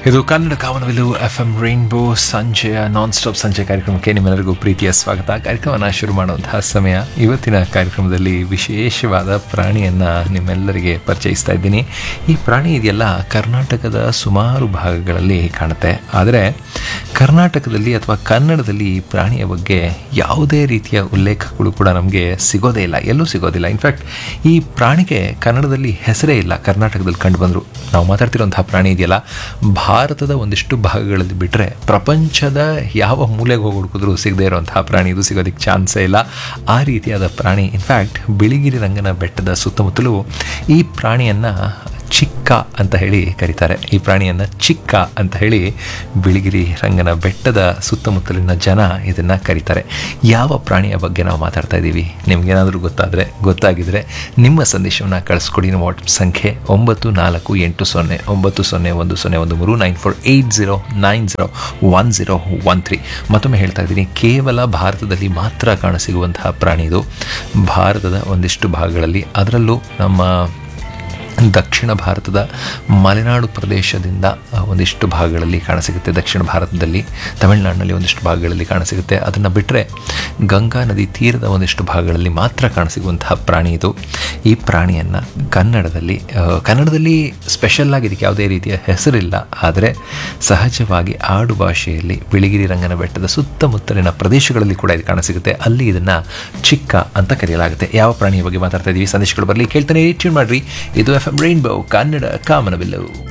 ಇದು ಕನ್ನಡ ಕಾಮನವಿಲು F M rainbow ಸಂಜೆಯ ನಾನ್ ಸ್ಟಾಪ್ ಸಂಜೆ ಕಾರ್ಯಕ್ರಮಕ್ಕೆ ನಿಮ್ಮೆಲ್ಲರಿಗೂ ಪ್ರೀತಿಯ ಸ್ವಾಗತ ಕಾರ್ಯಕ್ರಮನ ಶುರು ಮಾಡುವಂತಹ ಸಮಯ ಇವತ್ತಿನ ಕಾರ್ಯಕ್ರಮದಲ್ಲಿ ವಿಶೇಷವಾದ ಪ್ರಾಣಿಯನ್ನು ನಿಮ್ಮೆಲ್ಲರಿಗೆ ಪರಿಚಯಿಸ್ತಾ ಇದ್ದೀನಿ ಈ ಪ್ರಾಣಿ ಇದೆಯಲ್ಲ ಕರ್ನಾಟಕದ ಸುಮಾರು ಭಾಗಗಳಲ್ಲಿ ಕಾಣುತ್ತೆ ಆದರೆ ಕರ್ನಾಟಕದಲ್ಲಿ ಅಥವಾ ಕನ್ನಡದಲ್ಲಿ ಈ ಪ್ರಾಣಿಯ ಬಗ್ಗೆ ಯಾವುದೇ ರೀತಿಯ ಉಲ್ಲೇಖಗಳು ಕೂಡ ನಮಗೆ ಸಿಗೋದೇ ಇಲ್ಲ ಎಲ್ಲೂ ಸಿಗೋದಿಲ್ಲ ಇನ್ಫ್ಯಾಕ್ಟ್ ಈ ಪ್ರಾಣಿಗೆ ಕನ್ನಡದಲ್ಲಿ ಹೆಸರೇ ಇಲ್ಲ ಕರ್ನಾಟಕದಲ್ಲಿ ಕಂಡು ಬಂದರು ನಾವು ಮಾತಾಡ್ತಿರೋಂತಹ ಪ್ರಾಣಿ ಇದೆಯಲ್ಲ ಭಾರತದ ಒಂದಿಷ್ಟು ಭಾಗಗಳಲ್ಲಿ ಬಿಟ್ಟರೆ ಪ್ರಪಂಚದ ಯಾವ ಮೂಲೆಗೆ ಹೋಗಿ ಹುಡುಕಿದ್ರು ಸಿಗದೇ ಇರುವಂತಹ ಪ್ರಾಣಿ ಇದು ಸಿಗೋದಕ್ಕೆ ಚಾನ್ಸೇ ಇಲ್ಲ ಆ ರೀತಿಯಾದ ಪ್ರಾಣಿ ಇನ್ಫ್ಯಾಕ್ಟ್ ಬಿಳಿಗಿರಿ ರಂಗನ ಬೆಟ್ಟದ ಸುತ್ತಮುತ್ತಲೂ ಈ ಪ್ರಾಣಿಯನ್ನು ಚಿಕ್ಕ ಅಂತ ಹೇಳಿ ಕರೀತಾರೆ ಈ ಪ್ರಾಣಿಯನ್ನು ಚಿಕ್ಕ ಅಂತ ಹೇಳಿ ಬಿಳಿಗಿರಿ ರಂಗನ ಬೆಟ್ಟದ ಸುತ್ತಮುತ್ತಲಿನ ಜನ ಇದನ್ನು ಕರೀತಾರೆ ಯಾವ ಪ್ರಾಣಿಯ ಬಗ್ಗೆ ನಾವು ಮಾತಾಡ್ತಾ ಇದ್ದೀವಿ ನಿಮಗೇನಾದರೂ ಗೊತ್ತಾದರೆ ಗೊತ್ತಾಗಿದ್ರೆ ನಿಮ್ಮ ಸಂದೇಶವನ್ನು ಕಳಿಸ್ಕೊಡಿ ನಮ್ಮ ವಾಟ್ಸಪ್ ಸಂಖ್ಯೆ ಒಂಬತ್ತು ನಾಲ್ಕು ಎಂಟು ಸೊನ್ನೆ ಒಂಬತ್ತು ಸೊನ್ನೆ ಒಂದು ಸೊನ್ನೆ ಒಂದು ಮೂರು nine four eight zero nine zero one zero one three ಮತ್ತೊಮ್ಮೆ ಹೇಳ್ತಾ ಇದ್ದೀನಿ ಕೇವಲ ಭಾರತದಲ್ಲಿ ಮಾತ್ರ ಕಾಣಸಿಗುವಂತಹ ಪ್ರಾಣಿ ಇದು ಭಾರತದ ಒಂದಿಷ್ಟು ಭಾಗಗಳಲ್ಲಿ ಅದರಲ್ಲೂ ನಮ್ಮ ದಕ್ಷಿಣ ಭಾರತದ ಮಲೆನಾಡು ಪ್ರದೇಶದಿಂದ ಒಂದಿಷ್ಟು ಭಾಗಗಳಲ್ಲಿ ಕಾಣಸಿಗುತ್ತೆ ದಕ್ಷಿಣ ಭಾರತದಲ್ಲಿ ತಮಿಳುನಾಡಿನಲ್ಲಿ ಒಂದಿಷ್ಟು ಭಾಗಗಳಲ್ಲಿ ಕಾಣಸಿಗುತ್ತೆ ಅದನ್ನು ಬಿಟ್ಟರೆ ಗಂಗಾ ನದಿ ತೀರದ ಒಂದಿಷ್ಟು ಭಾಗಗಳಲ್ಲಿ ಮಾತ್ರ ಕಾಣಸಿಗುವಂತಹ ಪ್ರಾಣಿ ಇದು ಈ ಪ್ರಾಣಿಯನ್ನು ಕನ್ನಡದಲ್ಲಿ ಆ, ಕನ್ನಡದಲ್ಲಿ ಸ್ಪೆಷಲ್ ಆಗಿ ಇದಕ್ಕೆ ಯಾವುದೇ ರೀತಿಯ ಹೆಸರಿಲ್ಲ ಆದರೆ ಸಹಜವಾಗಿ ಆಡು ಭಾಷೆಯಲ್ಲಿ ಬಿಳಿಗಿರಿ ರಂಗನ ಬೆಟ್ಟದ ಸುತ್ತಮುತ್ತಲಿನ ಪ್ರದೇಶಗಳಲ್ಲಿ ಕೂಡ ಇದು ಕಾಣಸಿಗುತ್ತೆ ಅಲ್ಲಿ ಇದನ್ನು ಚಿಕ್ಕ ಅಂತ ಕರೆಯಲಾಗುತ್ತೆ ಯಾವ ಪ್ರಾಣಿಯ ಬಗ್ಗೆ ಮಾತಾಡ್ತಾ ಇದ್ದೀವಿ ಸಂದೇಶಗಳು ಬರಲಿ ಕೇಳ್ತಾನೆ ಟ್ಯೂನ್ ಮಾಡ್ರಿ ಇದು ಎಫ್ ಎಂ ರೈನ್ಬೋ ಕನ್ನಡ ಕಾಮನಬಿಲ್ಲು